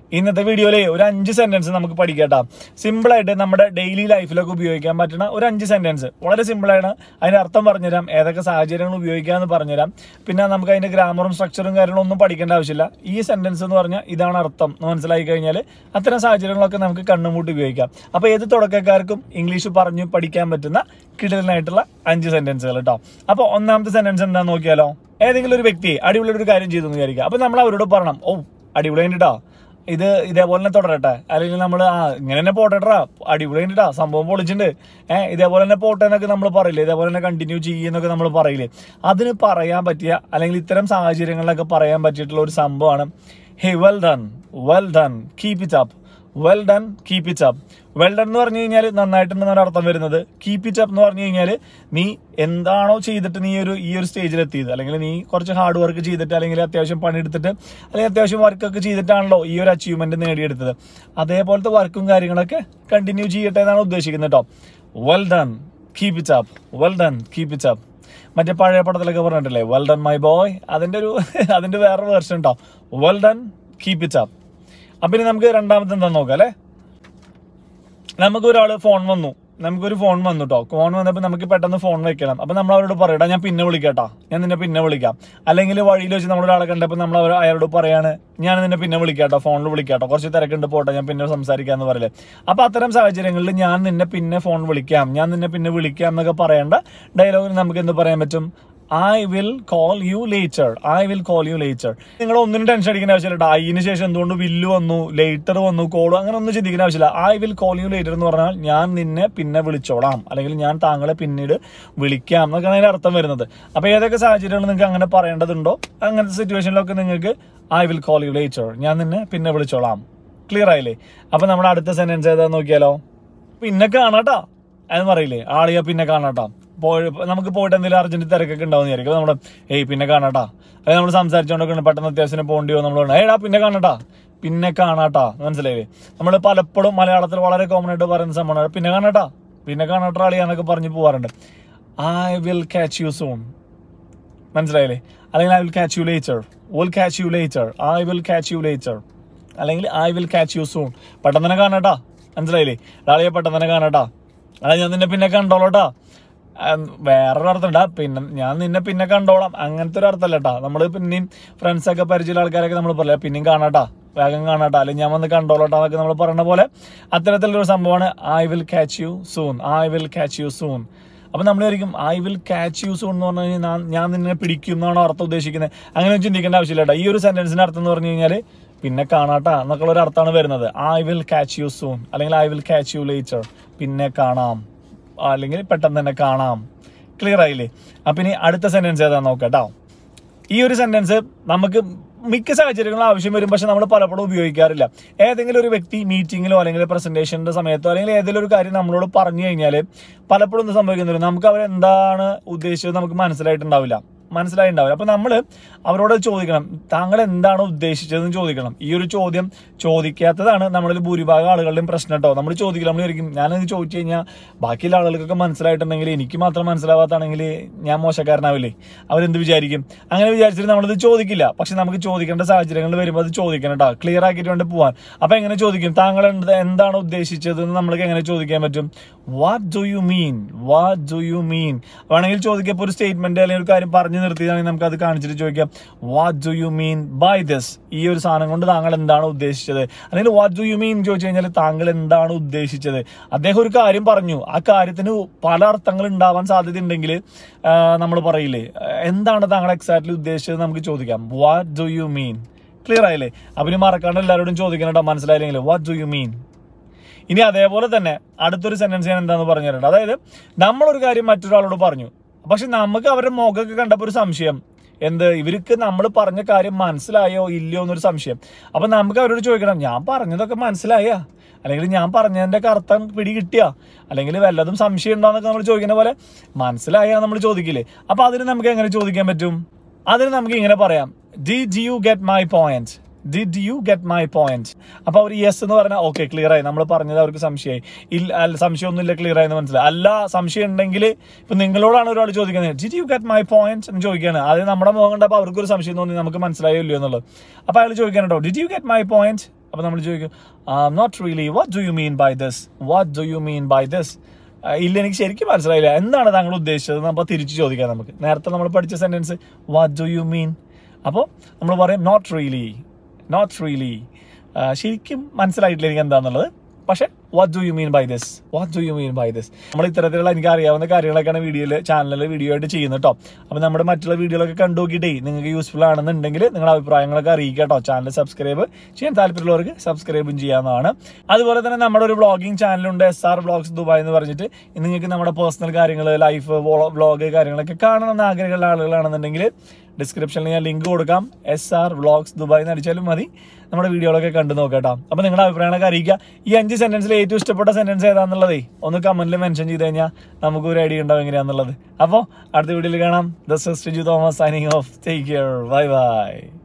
ഇന്നത്തെ വീഡിയോയിലെ ഒരു അഞ്ച് സെന്റൻസ് നമുക്ക് പഠിക്കട്ടാ സിമ്പിൾ ആയിട്ട് നമ്മുടെ ഡെയിലി ലൈഫിലൊക്കെ ഉപയോഗിക്കാൻ പറ്റുന്ന ഒരു അഞ്ച് സെന്റൻസ് വളരെ സിമ്പിൾ ആണ് അതിന്റെ അർത്ഥം പറഞ്ഞുതരാം ഏതൊക്കെ സാഹചര്യങ്ങൾ ഉപയോഗിക്കാമെന്ന് പറഞ്ഞുതരാം പിന്നെ നമുക്ക് അതിന്റെ ഗ്രാമറും സ്ട്രക്ചറും കാര്യങ്ങളും ഒന്നും പഠിക്കേണ്ട ആവശ്യമില്ല ഈ സെന്റൻസ് എന്ന് പറഞ്ഞാൽ ഇതാണ് അർത്ഥം എന്ന് മനസ്സിലാക്കി കഴിഞ്ഞാൽ അത്തരം സാഹചര്യങ്ങളൊക്കെ നമുക്ക് കണ്ണുമൂട്ടി ഉപയോഗിക്കാം അപ്പൊ ഏത് തുടക്കക്കാർക്കും ഇംഗ്ലീഷ് പറഞ്ഞു പഠിക്കാൻ പറ്റുന്ന കിടലിനായിട്ടുള്ള അഞ്ച് സെന്റൻസുകൾ കേട്ടോ അപ്പൊ ഒന്നാമത്തെ സെന്റൻസ് എന്താന്ന് നോക്കിയാലോ ഏതെങ്കിലും ഒരു വ്യക്തി അടിപൊളി ഒരു കാര്യം ചെയ്തു എന്ന് വിചാരിക്കുക അപ്പൊ നമ്മൾ അവരോട് പറയണം ഓ അടിപൊളി കണ്ടിട്ടോ ഇത് ഇതേപോലെ തന്നെ തുടരട്ടെ അല്ലെങ്കിൽ നമ്മൾ ആ ഇങ്ങനെ തന്നെ പോട്ടെട്ടാ അടിപൊളി കണ്ടിട്ടാ സംഭവം പൊളിച്ചിട്ടുണ്ട് ഏഹ് ഇതേപോലെ തന്നെ പോട്ടെ എന്നൊക്കെ നമ്മൾ പറയില്ലേ ഇതേപോലെ തന്നെ കണ്ടിന്യൂ ചെയ്യുന്നൊക്കെ നമ്മൾ പറയില്ലേ അതിന് പറയാൻ പറ്റിയ അല്ലെങ്കിൽ ഇത്തരം സാഹചര്യങ്ങളിലൊക്കെ പറയാൻ പറ്റിയിട്ടുള്ള ഒരു സംഭവമാണ് hey well done well done keep it up well done keep it up well done എന്ന് പറഞ്ഞു കഴിഞ്ഞാൽ നന്നായിട്ടുണ്ടെന്നാണ് അർത്ഥം വരുന്നത് കീപ് ഇറ്റ് അപ്പ് എന്ന് പറഞ്ഞു കഴിഞ്ഞാൽ നീ എന്താണോ ചെയ്തിട്ട് നീ ഒരു ഈ ഒരു സ്റ്റേജിൽ എത്തിയത് അല്ലെങ്കിൽ നീ കുറച്ച് ഹാർഡ് വർക്ക് ചെയ്തിട്ട് അല്ലെങ്കിൽ അത്യാവശ്യം പണിയെടുത്തിട്ട് അല്ലെങ്കിൽ അത്യാവശ്യം വർക്കൊക്കെ ചെയ്തിട്ടാണല്ലോ ഈ ഒരു അച്ചീവ്മെന്റ് നേടിയെടുത്തത് അതേപോലത്തെ വർക്കും കാര്യങ്ങളൊക്കെ കണ്ടിന്യൂ ചെയ്യട്ടെ എന്നാണ് ഉദ്ദേശിക്കുന്നത് കേട്ടോ well done keep it up well done keep it up മറ്റേ പഴയ പടത്തിലൊക്കെ പറഞ്ഞിട്ടില്ലേ വെൽ ഡൺ മൈ ബോയ് അതിന്റെ ഒരു അതിന്റെ വേറെ വേർഷൻ ഉണ്ടോ well done keep it up അപ്പൊ ഇനി നമുക്ക് രണ്ടാമത്തെ എന്താ നോക്കാം അല്ലെ നമുക്ക് ഒരാള് ഫോൺ വന്നു നമുക്കൊരു ഫോൺ വന്നു കേട്ടോ ഫോൺ വന്നപ്പോൾ നമുക്ക് പെട്ടെന്ന് ഫോൺ വെക്കണം അപ്പൊ നമ്മൾ അവരോട് പറയടാ ഞാൻ പിന്നെ വിളിക്കാട്ടാ ഞാൻ നിന്നെ പിന്നെ വിളിക്കാം അല്ലെങ്കിൽ വഴിയിൽ വെച്ച് നമ്മളൊരാളെ കണ്ടപ്പോൾ നമ്മൾ അവർ അയാളോട് പറയാണ് ഞാൻ നിന്നെ പിന്നെ വിളിക്കാട്ടോ ഫോണിൽ വിളിക്കാട്ടോ കുറച്ച് തിരക്കുണ്ട് പോട്ടെ ഞാൻ പിന്നെ സംസാരിക്കാന്ന് പറയില്ലേ അപ്പൊ അത്തരം സാഹചര്യങ്ങളിൽ ഞാൻ നിന്നെ പിന്നെ ഫോൺ വിളിക്കാം ഞാൻ നിന്നെ പിന്നെ വിളിക്കാം എന്നൊക്കെ പറയേണ്ട ഡയലോഗിന് നമുക്ക് എന്ത് പറയാൻ പറ്റും I will call you later I will call you later നിങ്ങൾ ഒന്നിനും ടെൻഷൻ അടിക്കേണ്ട ആവശ്യമില്ല അതിന് ശേഷം എന്തുകൊണ്ട് വില്ല് വന്നു ലേറ്റർ വന്നു കോൾ അങ്ങനെ ഒന്നും ചിന്തിക്കേണ്ട ആവശ്യമില്ല I will call you later എന്ന് പറഞ്ഞാൽ ഞാൻ നിന്നെ പിന്നെ വിളിച്ചോളാം അല്ലെങ്കിൽ ഞാൻ താങ്കളെ പിന്നീട് വിളിക്കാം എന്നൊക്കെയാണ് അതിന്റെ അർത്ഥം വരുന്നത് അപ്പൊ ഏതൊക്കെ സാഹചര്യങ്ങൾ നിങ്ങൾക്ക് അങ്ങനെ പറയേണ്ടതുണ്ടോ അങ്ങനത്തെ സിറ്റുവേഷനിലൊക്കെ നിങ്ങൾക്ക് I will call you later ഞാൻ നിന്നെ പിന്നെ വിളിച്ചോളാം ക്ലിയർ ആയില്ലേ അപ്പൊ നമ്മുടെ അടുത്ത സെന്റൻസ് ഏതാ നോക്കിയാലോ പിന്നെ കാണാട്ടാ എന്ന് പറയില്ലേ ആളിയാ പിന്നെ കാണാട്ടാ പോയി നമുക്ക് പോയിട്ട് എന്തെങ്കിലും അർജന്റ് തിരക്കൊക്കെ ഉണ്ടാവും വിചാരിക്കും നമ്മുടെ ഏയ് പിന്നെ കാണാട്ടാ അതായത് നമ്മൾ സംസാരിച്ചുകൊണ്ടൊക്കെ പെട്ടെന്ന് അത്യാവശ്യം പോകേണ്ടി വരും നമ്മൾ ഏടാ പിന്നെ കാണാട്ടാ പിന്നെ കാണാട്ടാ മനസ്സിലായില്ലേ നമ്മൾ പലപ്പോഴും മലയാളത്തിൽ വളരെ കോമൺ ആയിട്ട് പറയുന്ന സംഭവമാണ് പിന്നെ കാണാട്ടാ പിന്നെ കാണാട്ടാ ആളിയാന്നൊക്കെ പറഞ്ഞ് പോവാറുണ്ട് I will catch you soon മനസ്സിലായില്ലേ അല്ലെങ്കിൽ I will catch you later will catch you later I will catch you later അല്ലെങ്കിൽ I will catch you soon പെട്ടെന്ന് തന്നെ കാണാട്ടാ മനസ്സിലായില്ലേ ഒരാളെ പെട്ടെന്ന് തന്നെ കാണാട്ടാ അതാ ഞാൻ നിന്നെ പിന്നെ കണ്ടോളൂട്ടാ വേറൊരു അർത്ഥമുണ്ടാ പിന്നെ ഞാൻ നിന്നെ പിന്നെ കണ്ടോളാം അങ്ങനത്തെ ഒരു അർത്ഥമല്ല കേട്ടാ നമ്മള് പിന്നെയും ഫ്രണ്ട്സ് ഒക്കെ പരിചയമുള്ള ആൾക്കാരൊക്കെ നമ്മൾ പറയാം പിന്നെയും കാണാട്ടാ വേഗം കാണാട്ടാ അല്ലെങ്കിൽ ഞാൻ വന്ന് കണ്ടോളട്ടാ എന്നൊക്കെ നമ്മൾ പറയുന്ന പോലെ അത്തരത്തിലൊരു സംഭവമാണ് I will catch you soon I will catch you soon അപ്പൊ നമ്മൾ വിചാരിക്കും I will catch you soon എന്ന് പറഞ്ഞു കഴിഞ്ഞാൽ ഞാൻ നിന്നെ പിടിക്കും എന്നാണോ അർത്ഥം ഉദ്ദേശിക്കുന്നത് അങ്ങനെ ചിന്തിക്കേണ്ട ആവശ്യമില്ല കേട്ടോ ഈ ഒരു സെന്റൻസിന്റെ അർത്ഥം എന്ന് പറഞ്ഞു കഴിഞ്ഞാൽ പിന്നെ കാണാട്ടാ എന്നൊക്കെ ഒരു അർത്ഥമാണ് വരുന്നത് I will catch you soon അല്ലെങ്കിൽ I will catch you later പിന്നെ കാണാം അല്ലെങ്കിൽ പെട്ടെന്ന് തന്നെ കാണാം ക്ലിയർ ആയില്ലേ അപ്പൊ ഇനി അടുത്ത സെന്റൻസ് ഏതാ നോക്കട്ടോ ഈ ഒരു സെന്റൻസ് നമുക്ക് മിക്ക സാഹചര്യങ്ങളും ആവശ്യം വരും പക്ഷെ നമ്മൾ പലപ്പോഴും ഉപയോഗിക്കാറില്ല ഏതെങ്കിലും ഒരു വ്യക്തി മീറ്റിങ്ങിലോ അല്ലെങ്കിൽ പ്രസന്റേഷന്റെ സമയത്തോ അല്ലെങ്കിൽ ഏതെങ്കിലും ഒരു കാര്യം നമ്മളോട് പറഞ്ഞു കഴിഞ്ഞാൽ പലപ്പോഴും എന്ത് സംഭവിക്കുന്നില്ല നമുക്ക് അവരെന്താണ് ഉദ്ദേശിച്ചത് നമുക്ക് മനസ്സിലായിട്ടുണ്ടാവില്ല മനസ്സിലായിട്ടുണ്ടാവില്ല അപ്പൊ നമ്മൾ അവരോട് ചോദിക്കണം താങ്കൾ എന്താണ് ഉദ്ദേശിച്ചതെന്ന് ചോദിക്കണം ഈ ഒരു ചോദ്യം ചോദിക്കാത്തതാണ് നമ്മളിൽ ഭൂരിഭാഗം ആളുകളുടെയും പ്രശ്നം കേട്ടോ നമ്മൾ ചോദിക്കില്ല നമ്മൾ വിചാരിക്കും ഞാനത് ചോദിച്ചു കഴിഞ്ഞാൽ ബാക്കിയുള്ള ആളുകൾക്കൊക്കെ മനസ്സിലായിട്ടുണ്ടെങ്കിൽ എനിക്ക് മാത്രം മനസ്സിലാവാത്താണെങ്കിൽ ഞാൻ മോശക്കാരനാവില്ലേ അവരെന്ത് വിചാരിക്കും അങ്ങനെ വിചാരിച്ചിട്ട് നമ്മളത് ചോദിക്കില്ല പക്ഷെ നമുക്ക് ചോദിക്കേണ്ട സാഹചര്യങ്ങൾ വരുമ്പോൾ അത് ചോദിക്കണം കേട്ടോ ക്ലിയർ ആക്കിയിട്ട് വേണ്ടി പോവാൻ അപ്പൊ എങ്ങനെ ചോദിക്കും താങ്കൾ എന്ത് എന്താണ് ഉദ്ദേശിച്ചത് എന്ന് നമ്മൾക്ക് എങ്ങനെ ചോദിക്കാൻ പറ്റും what do you mean what do you mean വേണമെങ്കിൽ ചോദിക്കപ്പോൾ ഒരു സ്റ്റേറ്റ്മെന്റ് അല്ലെങ്കിൽ ഒരു കാര്യം പറഞ്ഞു നിർത്തിയാണെങ്കിൽ നമുക്ക് അത് കാണിച്ചിട്ട് ചോദിക്കാം what do you mean by this ഈ ഒരു സാധനം കൊണ്ട് താങ്കൾ എന്താണ് ഉദ്ദേശിച്ചത് അല്ലെങ്കിൽ വാട്ട് ഡു യു മീൻ ചോദിച്ചു കഴിഞ്ഞാൽ താങ്കൾ എന്താണ് ഉദ്ദേശിച്ചത് അദ്ദേഹം ഒരു കാര്യം പറഞ്ഞു ആ കാര്യത്തിന് പല അർത്ഥങ്ങൾ ഉണ്ടാവാൻ സാധ്യത ഉണ്ടെങ്കിൽ നമ്മൾ പറയില്ലേ എന്താണ് താങ്കൾ എക്സാക്ട്ലി ഉദ്ദേശിച്ചത് നമുക്ക് ചോദിക്കാം what do you mean clear ആയില്ലേ അപ്പൊ ഇനി മറക്കാണ്ട് എല്ലാവരോടും ചോദിക്കണം കേട്ടോ മനസ്സിലായില്ലെങ്കിൽ വാട്ട് ഡു യു മീൻ ഇനി അതേപോലെ തന്നെ അടുത്തൊരു സെന്റൻസ് ഞാൻ എന്താന്ന് പറഞ്ഞു തരട്ടെ അതായത് നമ്മളൊരു കാര്യം മറ്റൊരാളോട് പറഞ്ഞു പക്ഷെ നമുക്ക് അവരുടെ മുഖമൊക്കെ കണ്ടപ്പോൾ ഒരു സംശയം എന്ത് ഇവർക്ക് നമ്മൾ പറഞ്ഞ കാര്യം മനസ്സിലായോ ഇല്ലയോ എന്നൊരു സംശയം അപ്പൊ നമുക്ക് അവരോട് ചോദിക്കണം ഞാൻ പറഞ്ഞതൊക്കെ മനസ്സിലായ അല്ലെങ്കിൽ ഞാൻ പറഞ്ഞതിന്റെ ഒക്കെ അർത്ഥം പിടി കിട്ടിയ അല്ലെങ്കിൽ വല്ലതും സംശയം ഉണ്ടോ എന്നൊക്കെ നമ്മൾ ചോദിക്കുന്ന പോലെ മനസ്സിലായ നമ്മൾ ചോദിക്കില്ലേ അപ്പൊ അതിന് നമുക്ക് എങ്ങനെ ചോദിക്കാൻ പറ്റും അതിന് നമുക്ക് ഇങ്ങനെ പറയാം did you get my point did you get my point അപ്പൊ അവർ യെസ് എന്ന് പറഞ്ഞാൽ ഓക്കെ ക്ലിയർ ആയി നമ്മൾ പറഞ്ഞത് അവർക്ക് സംശയമായി ഇല്ല അല്ല സംശയമൊന്നുമില്ല ക്ലിയർ ആയെന്ന് മനസ്സിലായി അല്ല സംശയം ഉണ്ടെങ്കിൽ ഇപ്പൊ നിങ്ങളോടാണ് ഒരാൾ ചോദിക്കുന്നത് did you get my point എന്ന് ചോദിക്കുകയാണ് അത് നമ്മുടെ മുഖം കണ്ടപ്പോൾ അവർക്കൊരു സംശയം തോന്നി നമുക്ക് മനസ്സിലായോ ഇല്ലയോ എന്നുള്ളത് അപ്പൊ അയാൾ ചോദിക്കാൻ കേട്ടോ did you get my point അപ്പോൾ നമ്മൾ ചോദിക്കും not really what do you mean by this what do you mean by this ഇല്ല എനിക്ക് ശരിക്കും മനസ്സിലായില്ല എന്താണ് താങ്കൾ ഉദ്ദേശിച്ചത് നമ്മൾ തിരിച്ചു ചോദിക്കാം നമുക്ക് നേരത്തെ നമ്മൾ പഠിച്ച sentence what do you mean അപ്പോൾ നമ്മൾ പറയും നോട്ട് റിയലി നോട്ട് റിയലി ശരിക്കും മനസ്സിലായിട്ടില്ല എനിക്ക് എന്താണെന്നുള്ളത് പക്ഷെ what do you mean by this what do you mean by this നമ്മൾ ഇത്തരത്തിലുള്ള എനിക്ക് അറിയാവുന്ന കാര്യങ്ങളൊക്കെയാണ് വീഡിയോയിൽ ചാനലിൽ വീഡിയോ ആയിട്ട് ചെയ്യുന്നത് കേട്ടോ അപ്പോൾ നമ്മുടെ മറ്റുള്ള വീഡിയോകളൊക്കെ കണ്ടു നോക്കിയിട്ടേ നിങ്ങൾക്ക് യൂസ്ഫുൾ ആണെന്നുണ്ടെങ്കിൽ നിങ്ങളുടെ അഭിപ്രായങ്ങളൊക്കെ അറിയിക്കുക കേട്ടോ ചാനൽ സബ്സ്ക്രൈബ് ചെയ്യാൻ താല്പര്യമുള്ളവർക്ക് സബ്സ്ക്രൈബും ചെയ്യാവുന്നതാണ് അതുപോലെ തന്നെ നമ്മുടെ ഒരു വ്ളോഗിങ് ചാനലുണ്ട് എസ് ആർ വ്ളോഗ്സ് ദുബായ് എന്ന് പറഞ്ഞിട്ട് നിങ്ങൾക്ക് നമ്മുടെ പേഴ്സണൽ കാര്യങ്ങൾ ലൈഫ് വ്ളോഗ് കാര്യങ്ങളൊക്കെ കാണണമെന്ന് ആഗ്രഹമുള്ള ആളുകളാണെന്നുണ്ടെങ്കിൽ ഡിസ്ക്രിപ്ഷനിൽ ഞാൻ ലിങ്ക് കൊടുക്കാം എസ് ആർ വ്ളോഗ്സ് ദുബായ് എന്ന് അടിച്ചാലും മതി നമ്മുടെ വീഡിയോകളൊക്കെ കണ്ടു നോക്കട്ടോ അപ്പോൾ നിങ്ങളുടെ അഭിപ്രായങ്ങളൊക്കെ അറിയിക്കുക ഈ അഞ്ച് സെന്റൻസിൽ ഏറ്റവും ഇഷ്ടപ്പെട്ട സെന്റൻസ് ഏതാണെന്നുള്ളതേ ഒന്ന് കമന്റിൽ മെൻഷൻ ചെയ്ത് കഴിഞ്ഞാൽ നമുക്ക് ഒരു ഐഡിയ ഉണ്ടാവും എങ്ങനെയാണെന്നുള്ളത് അപ്പോൾ അടുത്ത വീഡിയോയിൽ കാണാം the sister Ju Thomas signing off take care bye by